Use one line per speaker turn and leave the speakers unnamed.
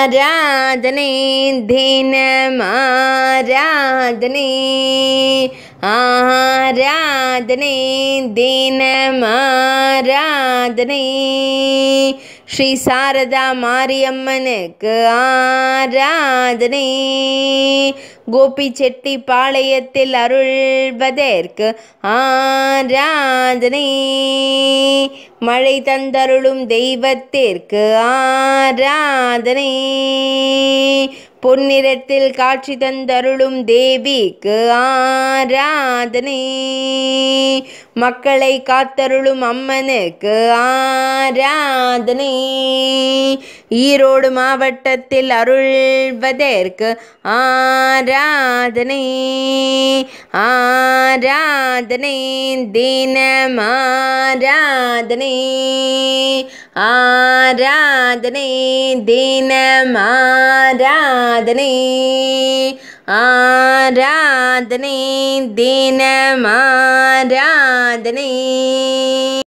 ஆராதனை தினமாராதனை ஆராதனை தினமாராதனை ஸ்ரீ சாரதா மாரியம்மனுக்கு ஆராதனை கோபி செட்டி பாளையத்தில் அருள்வதற்கு ஆராதனை மழை தந்தருளும் தெய்வத்திற்கு ஆராதனை பொன்னிறத்தில் காட்சி தந்தருளும் தேவிக்கு ஆராதனை மக்களை காத்தருளும் அம்மனுக்கு ஆராதனை ஈரோடு மாவட்டத்தில் அருள்வதற்கு ஆராதனை ஆராதனை தினம் ஆராதனை ஆராதனை தினம் ஆராதனை ஆராதனை தினம் ஆராதனை